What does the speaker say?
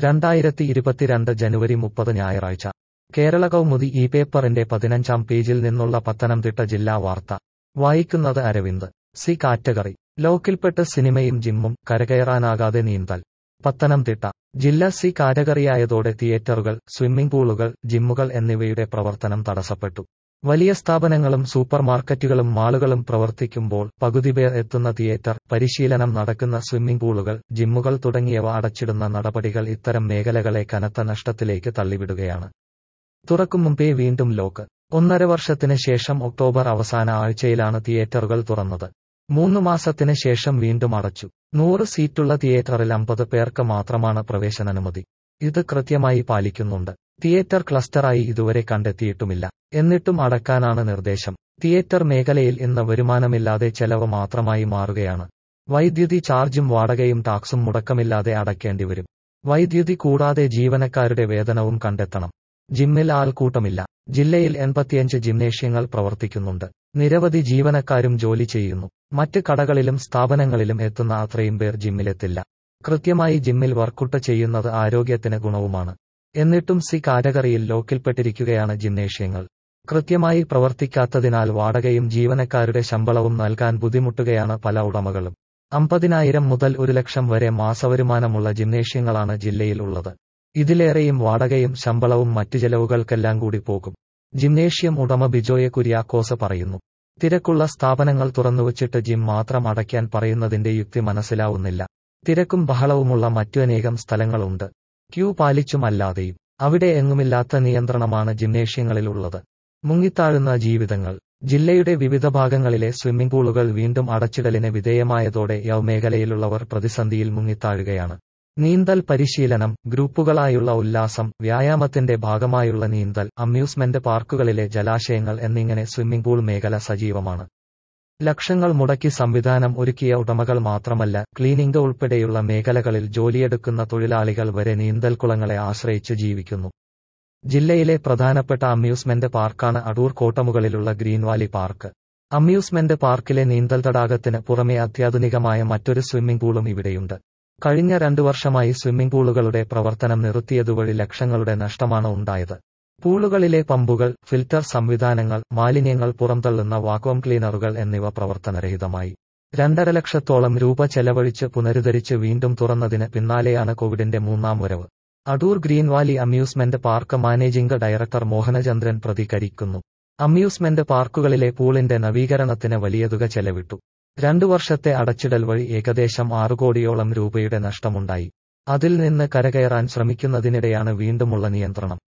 രണ്ടായിരത്തി ഇരുപത്തിരണ്ട് ജനുവരി മുപ്പത് ഞായറാഴ്ച കേരള കൗമുദി ഈ പേപ്പറിന്റെ പതിനഞ്ചാം പേജിൽ നിന്നുള്ള പത്തനംതിട്ട ജില്ലാ വാർത്ത വായിക്കുന്നത് അരവിന്ദ് സി കാറ്റഗറി ലോക്കിൽപ്പെട്ട് സിനിമയും ജിമ്മും കരകയറാനാകാതെ നീന്തൽ പത്തനംതിട്ട ജില്ല സി കാറ്റഗറിയായതോടെ തിയേറ്ററുകൾ സ്വിമ്മിംഗ് പൂളുകൾ ജിമ്മുകൾ എന്നിവയുടെ പ്രവർത്തനം തടസ്സപ്പെട്ടു വലിയ സ്ഥാപനങ്ങളും സൂപ്പർമാർക്കറ്റുകളും മാളുകളും പ്രവർത്തിക്കുമ്പോൾ പകുതി പേർ എത്തുന്ന തിയേറ്റർ പരിശീലനം നടക്കുന്ന സ്വിമ്മിംഗ് പൂളുകൾ ജിമ്മുകൾ തുടങ്ങിയവ അടച്ചിടുന്ന നടപടികൾ ഇത്തരം മേഖലകളെ കനത്ത നഷ്ടത്തിലേക്ക് തള്ളിവിടുകയാണ് തുറക്കും മുമ്പേ വീണ്ടും ലോക്ക് ഒന്നര വർഷത്തിന് ശേഷം ഒക്ടോബർ അവസാന ആഴ്ചയിലാണ് തിയേറ്ററുകൾ തുറന്നത് മൂന്ന് മാസത്തിന് ശേഷം വീണ്ടും അടച്ചു നൂറ് സീറ്റുള്ള തിയേറ്ററിൽ അമ്പത് പേർക്ക് മാത്രമാണ് പ്രവേശനാനുമതി ഇത് കൃത്യമായി പാലിക്കുന്നുണ്ട് തിയേറ്റർ ക്ലസ്റ്ററായി ഇതുവരെ കണ്ടെത്തിയിട്ടുമില്ല എന്നിട്ടും അടക്കാനാണ് നിർദ്ദേശം തിയേറ്റർ മേഖലയിൽ ഇന്ന് വരുമാനമില്ലാതെ ചെലവ് മാത്രമായി മാറുകയാണ് വൈദ്യുതി ചാർജും വാടകയും ടാക്സും മുടക്കമില്ലാതെ അടയ്ക്കേണ്ടിവരും വൈദ്യുതി കൂടാതെ ജീവനക്കാരുടെ വേതനവും കണ്ടെത്തണം ജിമ്മിൽ ആൾക്കൂട്ടമില്ല ജില്ലയിൽ എൺപത്തിയഞ്ച് ജിംനേഷ്യങ്ങൾ പ്രവർത്തിക്കുന്നുണ്ട് നിരവധി ജീവനക്കാരും ജോലി ചെയ്യുന്നു മറ്റ് കടകളിലും സ്ഥാപനങ്ങളിലും എത്തുന്ന അത്രയും പേർ ജിമ്മിലെത്തില്ല കൃത്യമായി ജിമ്മിൽ വർക്കൗട്ട് ചെയ്യുന്നത് ആരോഗ്യത്തിന് ഗുണവുമാണ് എന്നിട്ടും സി കാറ്റഗറിയിൽ ലോക്കിൽപ്പെട്ടിരിക്കുകയാണ് ജിംനേഷ്യങ്ങൾ കൃത്യമായി പ്രവർത്തിക്കാത്തതിനാൽ വാടകയും ജീവനക്കാരുടെ ശമ്പളവും നൽകാൻ ബുദ്ധിമുട്ടുകയാണ് പല ഉടമകളും അമ്പതിനായിരം മുതൽ ഒരു ലക്ഷം വരെ മാസവരുമാനമുള്ള ജിംനേഷ്യങ്ങളാണ് ജില്ലയിൽ ഉള്ളത് ഇതിലേറെയും വാടകയും ശമ്പളവും മറ്റു ചെലവുകൾക്കെല്ലാം കൂടി പോകും ജിംനേഷ്യം ഉടമ ബിജോയെ കുര്യാക്കോസ് പറയുന്നു തിരക്കുള്ള സ്ഥാപനങ്ങൾ തുറന്നുവച്ചിട്ട് ജിം മാത്രം അടയ്ക്കാൻ പറയുന്നതിന്റെ യുക്തി മനസ്സിലാവുന്നില്ല തിരക്കും ബഹളവുമുള്ള മറ്റു അനേകം സ്ഥലങ്ങളുണ്ട് ക്യൂ പാലിച്ചും അല്ലാതെയും അവിടെ എങ്ങുമില്ലാത്ത നിയന്ത്രണമാണ് ജിംനേഷ്യങ്ങളിലുള്ളത് മുങ്ങിത്താഴുന്ന ജീവിതങ്ങൾ ജില്ലയുടെ വിവിധ ഭാഗങ്ങളിലെ സ്വിമ്മിംഗ് പൂളുകൾ വീണ്ടും അടച്ചിടലിന് വിധേയമായതോടെ യൗ മേഖലയിലുള്ളവർ പ്രതിസന്ധിയിൽ മുങ്ങിത്താഴുകയാണ് നീന്തൽ പരിശീലനം ഗ്രൂപ്പുകളായുള്ള ഉല്ലാസം വ്യായാമത്തിന്റെ ഭാഗമായുള്ള നീന്തൽ അമ്യൂസ്മെന്റ് പാർക്കുകളിലെ ജലാശയങ്ങൾ എന്നിങ്ങനെ സ്വിമ്മിംഗ് പൂൾ മേഖല സജീവമാണ് ലക്ഷങ്ങൾ മുടക്കി സംവിധാനം ഒരുക്കിയ ഉടമകൾ മാത്രമല്ല ക്ലീനിംഗ് ഉൾപ്പെടെയുള്ള മേഖലകളിൽ ജോലിയെടുക്കുന്ന തൊഴിലാളികൾ വരെ നീന്തൽക്കുളങ്ങളെ ആശ്രയിച്ച് ജീവിക്കുന്നു ജില്ലയിലെ പ്രധാനപ്പെട്ട അമ്യൂസ്മെന്റ് പാർക്കാണ് അടൂർ കോട്ടമുകളിലുള്ള ഗ്രീൻവാലി പാർക്ക് അമ്യൂസ്മെന്റ് പാർക്കിലെ നീന്തൽ തടാകത്തിന് പുറമെ അത്യാധുനികമായ മറ്റൊരു സ്വിമ്മിംഗ് പൂളും ഇവിടെയുണ്ട് കഴിഞ്ഞ രണ്ടു വർഷമായി സ്വിമ്മിംഗ് പൂളുകളുടെ പ്രവർത്തനം നിർത്തിയതുവഴി ലക്ഷങ്ങളുടെ നഷ്ടമാണ് ഉണ്ടായത് പൂളുകളിലെ പമ്പുകൾ ഫിൽറ്റർ സംവിധാനങ്ങൾ മാലിന്യങ്ങൾ പുറന്തള്ളുന്ന വാക്വം ക്ലീനറുകൾ എന്നിവ പ്രവർത്തനരഹിതമായി രണ്ടര ലക്ഷത്തോളം രൂപ ചെലവഴിച്ച് പുനരുദ്ധരിച്ച് വീണ്ടും തുറന്നതിന് പിന്നാലെയാണ് കോവിഡിന്റെ മൂന്നാം വരവ് Adoor Green Valley amusement park managing director Mohanachandran പ്രതികരിക്കുന്നു അമ്യൂസ്മെന്റ് പാർക്കുകളിലെ പൂളിന്റെ നവീകരണത്തിന് വലിയ തുക ചെലവിട്ടു രണ്ടു വർഷത്തെ അടച്ചിടൽ വഴി ഏകദേശം ആറു കോടിയോളം രൂപയുടെ നഷ്ടമുണ്ടായി അതിൽ നിന്ന് കരകയറാൻ ശ്രമിക്കുന്നതിനിടെയാണ് വീണ്ടുമുള്ള നിയന്ത്രണം